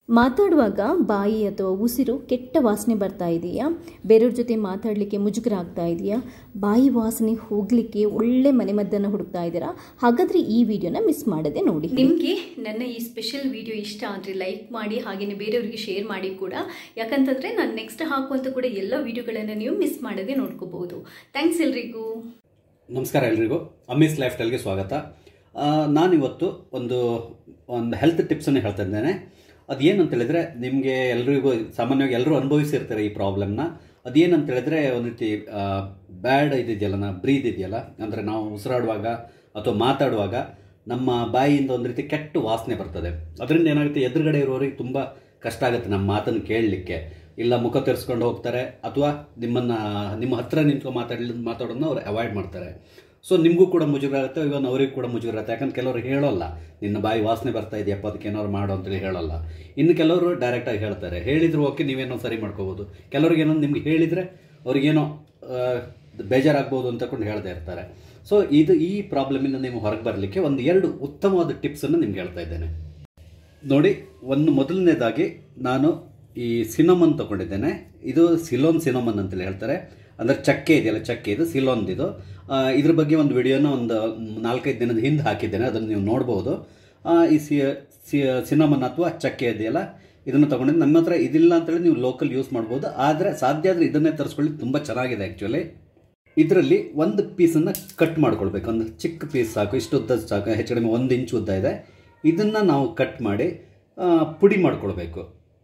ಮಾತಾಡುವಾಗ ಬಾಯಿ ಅಥವಾ ಉಸಿರು ಕೆಟ್ಟ ವಾಸನೆ ಬರ್ತಾ ಇದೆಯಾ ಬೇರೆಯವ್ರ ಜೊತೆ ಮಾತಾಡಲಿಕ್ಕೆ ಮುಜುಗರ ಆಗ್ತಾ ಇದೆಯಾ ಬಾಯಿ ವಾಸನೆ ಹೋಗಲಿಕ್ಕೆ ಒಳ್ಳೆ ಮನೆಮದ್ದನ್ನು ಹುಡುಕ್ತಾ ಇದ್ದೀರಾ ಹಾಗಾದರೆ ಈ ವಿಡಿಯೋನ ಮಿಸ್ ಮಾಡದೆ ನೋಡಿ ನಿಮಗೆ ನನ್ನ ಈ ಸ್ಪೆಷಲ್ ವಿಡಿಯೋ ಇಷ್ಟ ಅಂದರೆ ಲೈಕ್ ಮಾಡಿ ಹಾಗೆಯೇ ಬೇರೆಯವರಿಗೆ ಶೇರ್ ಮಾಡಿ ಕೂಡ ಯಾಕಂತಂದರೆ ನಾನು ನೆಕ್ಸ್ಟ್ ಹಾಕುವಂಥ ಕೂಡ ಎಲ್ಲ ವಿಡಿಯೋಗಳನ್ನು ನೀವು ಮಿಸ್ ಮಾಡದೆ ನೋಡ್ಕೋಬಹುದು ಥ್ಯಾಂಕ್ಸ್ ಎಲ್ರಿಗೂ ನಮಸ್ಕಾರ ಎಲ್ರಿಗೂ ಅಮ್ಮೀಸ್ ಲೈಫ್ ಸ್ಟೈಲ್ಗೆ ಸ್ವಾಗತ ಆ, ನಾನಿವತ್ತು ಒಂದು ಒಂದು ಹೆಲ್ತ್ ಟಿಪ್ಸನ್ನು ಹೇಳ್ತಾ ಇದ್ದೇನೆ ಅದೇನಂತ ಹೇಳಿದ್ರೆ ನಿಮಗೆ ಎಲ್ರಿಗೂ ಸಾಮಾನ್ಯವಾಗಿ ಎಲ್ಲರೂ ಅನುಭವಿಸಿರ್ತಾರೆ ಈ ಪ್ರಾಬ್ಲಮ್ನ ಅದೇನಂತ ಹೇಳಿದ್ರೆ ಒಂದು ರೀತಿ ಬ್ಯಾಡ್ ಇದಿದೆಯಲ್ಲ ನಾ ಬ್ರೀದ್ ಇದೆಯಲ್ಲ ಅಂದರೆ ನಾವು ಉಸಿರಾಡುವಾಗ ಅಥವಾ ಮಾತಾಡುವಾಗ ನಮ್ಮ ಬಾಯಿಯಿಂದ ಒಂದು ರೀತಿ ಕೆಟ್ಟ ವಾಸನೆ ಬರ್ತದೆ ಅದರಿಂದ ಏನಾಗುತ್ತೆ ಎದುರುಗಡೆ ಇರೋರಿಗೆ ತುಂಬ ಕಷ್ಟ ಆಗುತ್ತೆ ನಮ್ಮ ಮಾತನ್ನು ಕೇಳಲಿಕ್ಕೆ ಇಲ್ಲ ಮುಖ ತೆರೆಸ್ಕೊಂಡು ಹೋಗ್ತಾರೆ ಅಥವಾ ನಿಮ್ಮನ್ನು ನಿಮ್ಮ ಹತ್ರ ನಿಂತ್ಕೊಂಡು ಮಾತಾಡಲಿ ಮಾತಾಡೋದನ್ನ ಅವ್ರು ಅವಾಯ್ಡ್ ಮಾಡ್ತಾರೆ ಸೊ ನಿಮಗೂ ಕೂಡ ಮುಜುಗರ ಆಗುತ್ತೆ ಇವನ್ ಅವ್ರಿಗೆ ಕೂಡ ಮುಜುಗರ ಆಗುತ್ತೆ ಯಾಕಂದ್ರೆ ಕೆಲವರು ಹೇಳೋಲ್ಲ ನಿನ್ನ ಬಾಯಿ ವಾಸನೆ ಬರ್ತಾ ಇದೆಯಪ್ಪ ಅದಕ್ಕೆ ಏನಾದ್ರು ಮಾಡು ಅಂತೇಳಿ ಹೇಳೋಲ್ಲ ಇನ್ನು ಕೆಲವರು ಡೈರೆಕ್ಟಾಗಿ ಹೇಳ್ತಾರೆ ಹೇಳಿದ್ರು ಓಕೆ ನೀವೇನೋ ಸರಿ ಮಾಡ್ಕೋಬೋದು ಕೆಲವ್ರಿಗೆ ಏನೋ ನಿಮ್ಗೆ ಹೇಳಿದರೆ ಅವ್ರಿಗೇನೋ ಆ, ಬೇಜಾರಾಗ್ಬೋದು ಅಂತಕೊಂಡು ಹೇಳ್ತಾ ಇರ್ತಾರೆ ಸೊ ಇದು ಈ ಪ್ರಾಬ್ಲಮಿಂದ ನೀವು ಹೊರಗೆ ಬರಲಿಕ್ಕೆ ಒಂದು ಎರಡು ಉತ್ತಮವಾದ ಟಿಪ್ಸನ್ನು ನಿಮ್ಗೆ ಹೇಳ್ತಾ ಇದ್ದೇನೆ ನೋಡಿ ಒಂದು ಮೊದಲನೇದಾಗಿ ನಾನು ಈ ಸಿನಮನ್ ತಗೊಂಡಿದ್ದೇನೆ ಇದು ಸಿಲೋನ್ ಸಿನಮನ್ ಅಂತೇಳಿ ಹೇಳ್ತಾರೆ ಅಂದರೆ ಚಕ್ಕೆ ಇದೆಯಲ್ಲ ಚಕ್ಕೆ ಇದು ಸಿಲೋನ್ದಿದು ಆ, ಇದ್ರ ಬಗ್ಗೆ ಒಂದು ವಿಡಿಯೋನ ಒಂದು ನಾಲ್ಕೈದು ದಿನದ ಹಿಂದೆ ಹಾಕಿದ್ದೇನೆ ಅದನ್ನು ನೀವು ನೋಡ್ಬೋದು ಆ, ಈ ಸಿ ಸಿನಮನ್ ಅಥವಾ ಚಕ್ಕೆ ಇದೆಯಲ್ಲ ಇದನ್ನು ತಗೊಂಡಿದ್ದು ನಮ್ಮ ಹತ್ರ ಇದಿಲ್ಲ ಅಂತೇಳಿ ನೀವು ಲೋಕಲ್ ಯೂಸ್ ಮಾಡ್ಬೋದು ಆದರೆ ಸಾಧ್ಯ ಆದರೆ ಇದನ್ನೇ ತರಿಸ್ಕೊಳ್ಳಿ ತುಂಬ ಚೆನ್ನಾಗಿದೆ ಆ್ಯಕ್ಚುಲಿ ಇದರಲ್ಲಿ ಒಂದು ಪೀಸನ್ನು ಕಟ್ ಮಾಡ್ಕೊಳ್ಬೇಕು ಒಂದು ಚಿಕ್ಕ ಪೀಸ್ ಸಾಕು ಇಷ್ಟು ಉದ್ದ ಸಾಕು ಹೆಚ್ಚು ಕಡಿಮೆ ಒಂದು ಇಂಚು ಉದ್ದ ಇದೆ ಇದನ್ನು ನಾವು ಕಟ್ ಮಾಡಿ ಆ, ಪುಡಿ ಮಾಡ್ಕೊಳ್ಬೇಕು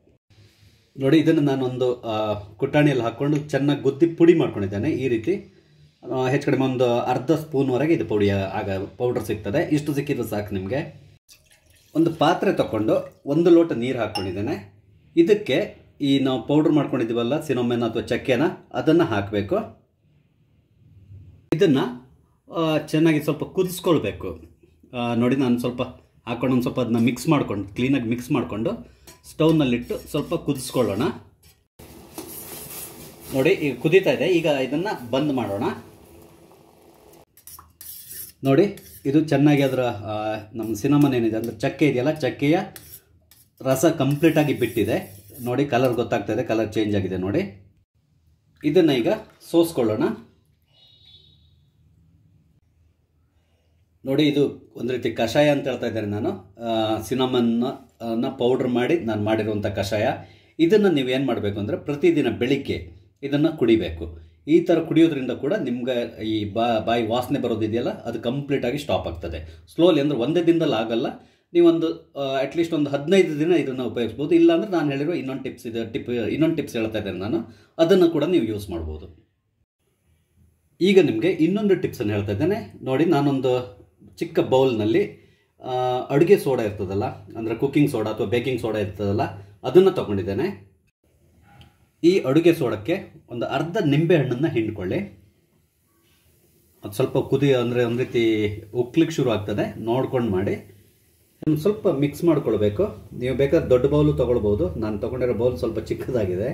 ನೋಡಿ ಇದನ್ನು ನಾನೊಂದು ಆ, ಕುಟ್ಟಾಣಿಯಲ್ಲಿ ಹಾಕ್ಕೊಂಡು ಚೆನ್ನಾಗಿ ಗುದ್ದಿ ಪುಡಿ ಮಾಡ್ಕೊಂಡಿದ್ದೇನೆ ಈ ರೀತಿ ಆ, ಹೆಚ್ಚು ಕಡಿಮೆ ಒಂದು ಅರ್ಧ ಸ್ಪೂನ್ವರೆಗೆ ಇದು ಪುಡಿ ಆಗ ಪೌಡರ್ ಸಿಗ್ತದೆ ಇಷ್ಟು ಸಿಕ್ಕಿದ್ರೆ ಸಾಕು ನಿಮಗೆ ಒಂದು ಪಾತ್ರೆ ತಗೊಂಡು ಒಂದು ಲೋಟ ನೀರು ಹಾಕ್ಕೊಂಡಿದ್ದೇನೆ ಇದಕ್ಕೆ ಈ ನಾವು ಪೌಡ್ರ್ ಮಾಡ್ಕೊಂಡಿದ್ದೀವಲ್ಲ ಸಿನೋಮೆನ್ ಅಥವಾ ಚಕ್ಕೆನ ಅದನ್ನು ಹಾಕಬೇಕು ಇದನ್ನು ಚೆನ್ನಾಗಿ ಸ್ವಲ್ಪ ಕುದಿಸ್ಕೊಳ್ಬೇಕು ಆ, ನೋಡಿ ನಾನು ಸ್ವಲ್ಪ ಹಾಕೊಂಡು ಒಂದು ಸ್ವಲ್ಪ ಅದನ್ನ ಮಿಕ್ಸ್ ಮಾಡ್ಕೊಂಡು ಕ್ಲೀನಾಗಿ ಮಿಕ್ಸ್ ಮಾಡಿಕೊಂಡು ಸ್ಟವ್ನಲ್ಲಿಟ್ಟು ಸ್ವಲ್ಪ ಕುದಿಸ್ಕೊಳ್ಳೋಣ ನೋಡಿ ಈಗ ಕುದೀತಾ ಇದೆ ಈಗ ಇದನ್ನು ಬಂದ್ ಮಾಡೋಣ ನೋಡಿ ಇದು ಚೆನ್ನಾಗಿ ಅದರ ಆ, ನಮ್ಮ ಸಿನಮನ್ ಏನಿದೆ ಅಂದರೆ ಚಕ್ಕೆ ಇದೆಯಲ್ಲ ಚಕ್ಕೆಯ ರಸ ಕಂಪ್ಲೀಟಾಗಿ ಬಿಟ್ಟಿದೆ ನೋಡಿ ಕಲರ್ ಗೊತ್ತಾಗ್ತಾ ಇದೆ ಕಲರ್ ಚೇಂಜ್ ಆಗಿದೆ ನೋಡಿ ಇದನ್ನು ಈಗ ಸೋಸ್ಕೊಳ್ಳೋಣ ನೋಡಿ ಇದು ಒಂದು ರೀತಿ ಕಷಾಯ ಅಂತ ಹೇಳ್ತಾ ಇದ್ದೇನೆ ನಾನು ಸಿನಮನ್ನ ಪೌಡ್ರ್ ಮಾಡಿ ನಾನು ಮಾಡಿರುವಂಥ ಕಷಾಯ ಇದನ್ನು ನೀವು ಏನು ಮಾಡಬೇಕು ಅಂದರೆ ಪ್ರತಿದಿನ ಬೆಳಿಗ್ಗೆ ಇದನ್ನು ಕುಡಿಬೇಕು ಈ ಥರ ಕುಡಿಯೋದ್ರಿಂದ ಕೂಡ ನಿಮ್ಗೆ ಈ ಬಾ ಬಾಯಿ ವಾಸನೆ ಬರೋದಿದೆಯಲ್ಲ ಅದು ಕಂಪ್ಲೀಟಾಗಿ ಸ್ಟಾಪ್ ಆಗ್ತದೆ ಸ್ಲೋಲಿ ಅಂದರೆ ಒಂದೇ ದಿನದಲ್ಲಿ ಆಗಲ್ಲ ನೀವೊಂದು ಅಟ್ಲೀಸ್ಟ್ ಒಂದು ಹದಿನೈದು ದಿನ ಇದನ್ನು ಉಪಯೋಗಿಸ್ಬೋದು ಇಲ್ಲಾಂದ್ರೆ ನಾನು ಹೇಳಿರೋ ಇನ್ನೊಂದು ಟಿಪ್ಸ್ ಇದೆ ಟಿಪ್ ಇನ್ನೊಂದು ಟಿಪ್ಸ್ ಹೇಳ್ತಾ ಇದ್ದೇನೆ ನಾನು ಅದನ್ನು ಕೂಡ ನೀವು ಯೂಸ್ ಮಾಡ್ಬೋದು ಈಗ ನಿಮಗೆ ಇನ್ನೊಂದು ಟಿಪ್ಸನ್ನು ಹೇಳ್ತಾ ಇದ್ದೇನೆ ನೋಡಿ ನಾನೊಂದು ಚಿಕ್ಕ ಬೌಲ್ನಲ್ಲಿ ಅಡುಗೆ ಸೋಡಾ ಇರ್ತದಲ್ಲ ಅಂದರೆ ಕುಕ್ಕಿಂಗ್ ಸೋಡಾ ಅಥವಾ ಬೇಕಿಂಗ್ ಸೋಡಾ ಇರ್ತದಲ್ಲ ಅದನ್ನು ತಗೊಂಡಿದ್ದೇನೆ ಈ ಅಡುಗೆ ಸೋಡಕ್ಕೆ ಒಂದು ಅರ್ಧ ನಿಂಬೆ ಹಣ್ಣನ್ನು ಹಿಂಡ್ಕೊಳ್ಳಿ ಅದು ಸ್ವಲ್ಪ ಕುದಿ ಅಂದರೆ ಒಂದು ರೀತಿ ಉಕ್ಲಿಕ್ಕೆ ಶುರು ಆಗ್ತದೆ ನೋಡ್ಕೊಂಡು ಮಾಡಿ ಒಂದು ಸ್ವಲ್ಪ ಮಿಕ್ಸ್ ಮಾಡ್ಕೊಳ್ಬೇಕು ನೀವು ಬೇಕಾದ್ರೆ ದೊಡ್ಡ ಬೌಲು ತಗೊಳ್ಬೋದು ನಾನು ತಗೊಂಡಿರೋ ಬೌಲ್ ಸ್ವಲ್ಪ ಚಿಕ್ಕದಾಗಿದೆ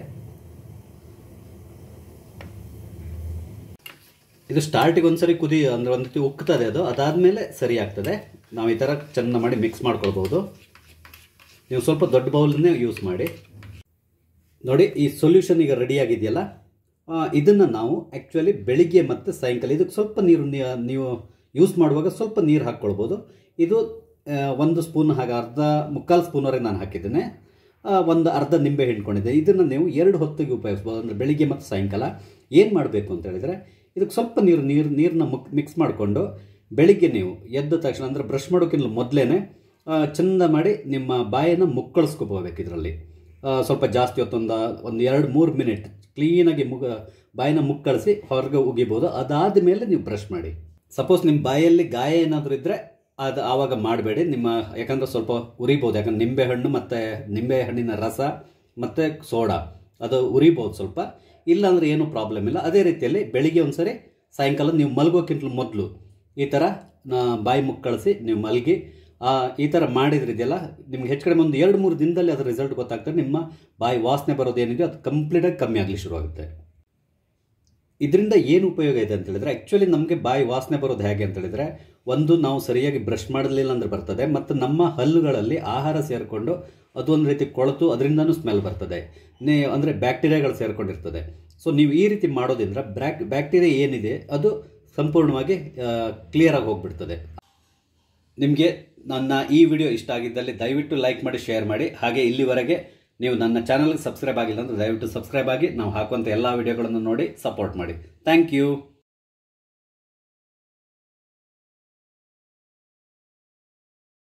ಇದು ಸ್ಟಾರ್ಟಿಗೆ ಒಂದ್ಸರಿ ಕುದಿ ಅಂದರೆ ಒಂದು ರೀತಿ ಉಕ್ತದೆ ಅದು ಅದಾದಮೇಲೆ ಸರಿ ಆಗ್ತದೆ ನಾವು ಈ ಥರ ಚೆಂದ ಮಾಡಿ ಮಿಕ್ಸ್ ಮಾಡ್ಕೊಳ್ಬೋದು ನೀವು ಸ್ವಲ್ಪ ದೊಡ್ಡ ಬೌಲನ್ನೇ ಯೂಸ್ ಮಾಡಿ ನೋಡಿ ಈ ಸೊಲ್ಯೂಷನ್ ಈಗ ರೆಡಿ ಆಗಿದೆಯಲ್ಲ ಇದನ್ನು ನಾವು ಆ್ಯಕ್ಚುಲಿ ಬೆಳಿಗ್ಗೆ ಮತ್ತು ಸಾಯಂಕಾಲ ಇದಕ್ಕೆ ಸ್ವಲ್ಪ ನೀರು ನೀ- ನೀವು ಯೂಸ್ ಮಾಡುವಾಗ ಸ್ವಲ್ಪ ನೀರು ಹಾಕ್ಕೊಳ್ಬೋದು ಇದು ಆ, ಒಂದು ಸ್ಪೂನ್ ಹಾಗೆ ಅರ್ಧ ಮುಕ್ಕಾಲು ಸ್ಪೂನ್ವರೆಗೆ ನಾನು ಹಾಕಿದ್ದೇನೆ ಆ, ಒಂದು ಅರ್ಧ ನಿಂಬೆ ಹಿಂಡ್ಕೊಂಡಿದ್ದೆ ಇದನ್ನು ನೀವು ಎರಡು ಹೊತ್ತಿಗೆ ಉಪಯೋಗಿಸ್ಬೋದು ಅಂದರೆ ಬೆಳಿಗ್ಗೆ ಮತ್ತು ಸಾಯಂಕಾಲ ಏನು ಮಾಡಬೇಕು ಅಂತ ಹೇಳಿದರೆ ಇದಕ್ಕೆ ಸ್ವಲ್ಪ ನೀರು ನೀರು ನೀರನ್ನ ಮುಕ್ ಮಿಕ್ಸ್ ಮಾಡಿಕೊಂಡು ಬೆಳಿಗ್ಗೆ ನೀವು ಎದ್ದ ತಕ್ಷಣ ಅಂದರೆ ಬ್ರಷ್ ಮಾಡೋಕ್ಕಿಂತ ಮೊದಲೇ ಚೆಂದ ಮಾಡಿ ನಿಮ್ಮ ಬಾಯನ್ನು ಮುಕ್ಕಳಿಸ್ಕೊಬೋಬೇಕು ಇದರಲ್ಲಿ ಸ್ವಲ್ಪ ಜಾಸ್ತಿ ಹೊತ್ತೊಂದು ಒಂದು ಎರಡು ಮೂರು ಮಿನಿಟ್ ಕ್ಲೀನಾಗಿ ಮುಗ ಬಾಯಿನ ಮುಕ್ಕಳಿಸಿ ಹೊರಗೆ ಉಗಿಬೋದು ಅದಾದ ಮೇಲೆ ನೀವು ಬ್ರಷ್ ಮಾಡಿ ಸಪೋಸ್ ನಿಮ್ಮ ಬಾಯಲ್ಲಿ ಗಾಯ ಏನಾದರೂ ಇದ್ದರೆ ಅದು ಆವಾಗ ಮಾಡಬೇಡಿ ನಿಮ್ಮ ಯಾಕಂದರೆ ಸ್ವಲ್ಪ ಉರಿಬೋದು ಯಾಕಂದ್ರೆ ನಿಂಬೆ ಹಣ್ಣು ಮತ್ತು ನಿಂಬೆ ಹಣ್ಣಿನ ರಸ ಮತ್ತು ಸೋಡಾ ಅದು ಉರಿಬೋದು ಸ್ವಲ್ಪ ಇಲ್ಲಾಂದರೆ ಏನೂ ಪ್ರಾಬ್ಲಮ್ ಇಲ್ಲ ಅದೇ ರೀತಿಯಲ್ಲಿ ಬೆಳಿಗ್ಗೆ ಒಂದು ಸರಿ ಸಾಯಂಕಾಲ ನೀವು ಮಲಗೋಕ್ಕಿಂತ ಮೊದಲು ಈ ಥರ ನಾ- ಬಾಯಿ ಮುಕ್ಕಳಿಸಿ ನೀವು ಮಲಗಿ ಆ, ಈ ಥರ ಮಾಡಿದ್ರಿದೆಯಲ್ಲ ನಿಮ್ಗೆ ಹೆಚ್ಚು ಕಡಿಮೆ ಒಂದು ಎರಡು ಮೂರು ದಿನದಲ್ಲಿ ಅದರ ರಿಸಲ್ಟ್ ಗೊತ್ತಾಗ್ತದೆ ನಿಮ್ಮ ಬಾಯಿ ವಾಸನೆ ಬರೋದೇನಿದೆಯೋ ಅದು ಕಂಪ್ಲೀಟಾಗಿ ಕಮ್ಮಿ ಆಗಲಿ ಶುರುವಾಗುತ್ತೆ ಇದರಿಂದ ಏನು ಉಪಯೋಗ ಇದೆ ಅಂತ ಹೇಳಿದ್ರೆ ಆ್ಯಕ್ಚುಲಿ ನಮಗೆ ಬಾಯಿ ವಾಸನೆ ಬರೋದು ಹೇಗೆ ಅಂತ ಹೇಳಿದ್ರೆ ಒಂದು ನಾವು ಸರಿಯಾಗಿ ಬ್ರಷ್ ಮಾಡಲಿಲ್ಲ ಅಂದ್ರೆ ಬರ್ತದೆ ಮತ್ತು ನಮ್ಮ ಹಲ್ಲುಗಳಲ್ಲಿ ಆಹಾರ ಸೇರಿಕೊಂಡು ಅದು ಒಂದು ರೀತಿ ಕೊಳೆತು ಅದರಿಂದನೂ ಸ್ಮೆಲ್ ಬರ್ತದೆ ನೇ ಅಂದರೆ ಬ್ಯಾಕ್ಟೀರಿಯಾಗಳು ಸೇರ್ಕೊಂಡಿರ್ತದೆ ಸೊ ನೀವು ಈ ರೀತಿ ಮಾಡೋದ್ರಿಂದ ಬ್ಯಾಕ್ ಬ್ಯಾಕ್ಟೀರಿಯಾ ಏನಿದೆ ಅದು ಸಂಪೂರ್ಣವಾಗಿ ಕ್ಲಿಯರಾಗಿ ಹೋಗ್ಬಿಡ್ತದೆ ನಿಮಗೆ ನನ್ನ ಈ ವಿಡಿಯೋ ಇಷ್ಟ ಆಗಿದ್ದಲ್ಲಿ ದಯವಿಟ್ಟು ಲೈಕ್ ಮಾಡಿ ಶೇರ್ ಮಾಡಿ ಹಾಗೆ ಇಲ್ಲಿವರೆಗೆ ನೀವು ನನ್ನ ಚಾನಲ್ಗೆ ಸಬ್ಸ್ಕ್ರೈಬ್ ಆಗಿಲ್ಲ ಅಂದರೆ ದಯವಿಟ್ಟು ಸಬ್ಸ್ಕ್ರೈಬ್ ಆಗಿ ನಾವು ಹಾಕುವಂಥ ಎಲ್ಲ ವಿಡಿಯೋಗಳನ್ನು ನೋಡಿ ಸಪೋರ್ಟ್ ಮಾಡಿ ಥ್ಯಾಂಕ್ ಯು